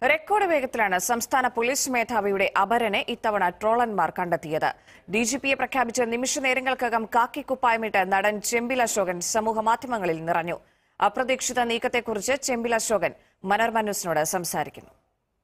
record വേഗത്തിലാണ് സംസ്ഥാന police മേധാവിയുടെ അപരനെ ഇത്തവണ ട്രോളന്മാർ കണ്ടെത്തിയത് ഡിജിപിയെ പ്രഖ്യാപിച്ച നിമിഷ നേരങ്ങൾക്കകം കാക്കിക്കുപ്പായമിട്ട് നടൻ ചെമ്പിൽ അശോകൻ സമൂഹമാധ്യമങ്ങളിൽ നിറഞ്ഞു അപ്രതീക്ഷിത നീക്കത്തെക്കുറിച്ച് ചെമ്പിൽ അശോകൻ മനോരമ ന്യൂസിനോട് സംസാരിക്കുന്നു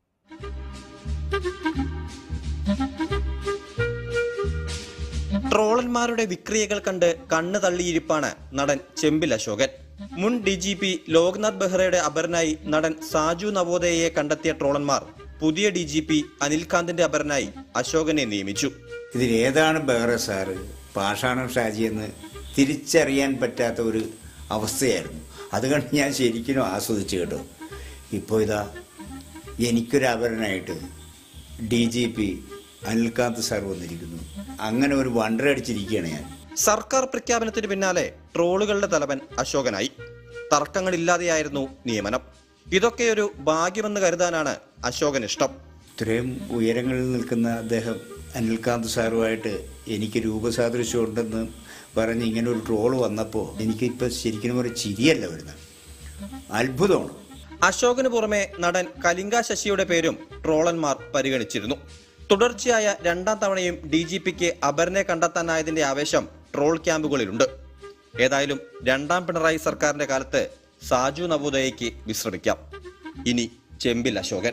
ട്രോളന്മാരുടെ വിക്രിയകൾ കണ്ട് കണ്ണ് തള്ളിയിരിപ്പാണ് നടൻ ചെമ്പിൽ അശോകൻ മുൻ ഡി ജി പി ലോക്നാഥ് ബെഹ്റയുടെ അപരനായി നടൻ സാജു നവോദയയെ കണ്ടെത്തിയ ട്രോളന്മാർ പുതിയ ഡി ജി പി അനിൽകാന്തിന്റെ അപരനായി അശോകനെ നിയമിച്ചു ഇതിലേതാണ് ബെഹ്റ സാറ് പാഷാണം ഷാജി എന്ന് തിരിച്ചറിയാൻ പറ്റാത്ത ഒരു അവസ്ഥയായിരുന്നു അത് കണ്ട് ഞാൻ ശരിക്കും ആസ്വദിച്ചു കേട്ടോ ഇപ്പോൾ ഇതാ എനിക്കൊരു അപരനായിട്ട് D G P Anilkanth sir വന്നിരിക്കുന്നു അങ്ങനെ ഒരു വണ്ടർ അടിച്ചിരിക്കുകയാണ് ഞാൻ സർക്കാർ പ്രഖ്യാപനത്തിന് പിന്നാലെ ട്രോളുകളുടെ തലവൻ അശോകനായി തർക്കങ്ങളില്ലാതെയായിരുന്നു നിയമനം ഇതൊക്കെയൊരു ഭാഗ്യമെന്ന് കരുതാനാണ് അശോകൻ ഇഷ്ടം ഇത്രയും ഉയരങ്ങളിൽ നിൽക്കുന്ന അദ്ദേഹം അനിൽകാന്ത് സാറുമായിട്ട് എനിക്ക് രൂപസാദൃശ്യം ഉണ്ടെന്ന് പറഞ്ഞ് ഇങ്ങനെ ഒരു ട്രോള് വന്നപ്പോൾ എനിക്കിപ്പോൾ ശരിക്കും ഒരു ചിരിയല്ല വരുന്നത് അത്ഭുതമാണ് അശോകന് പുറമെ നടൻ കലിംഗ ശശിയുടെ പേരും ട്രോളന്മാർ പരിഗണിച്ചിരുന്നു തുടർച്ചയായ രണ്ടാം തവണയും ഡി ജി പിക്ക് അപരനെ കണ്ടെത്താനായതിന്റെ ആവേശം ട്രോൾ ക്യാമ്പുകളിലുണ്ട് ഏതായാലും രണ്ടാം പിണറായി സർക്കാരിന്റെ കാലത്ത് സാജു നവോദയയ്ക്ക് വിശ്രമിക്കാം ഇനി ചെമ്പിൽ അശോകൻ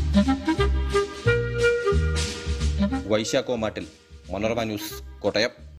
വൈശാഖോമാട്ടിൽ മനോരമ ന്യൂസ് കോട്ടയം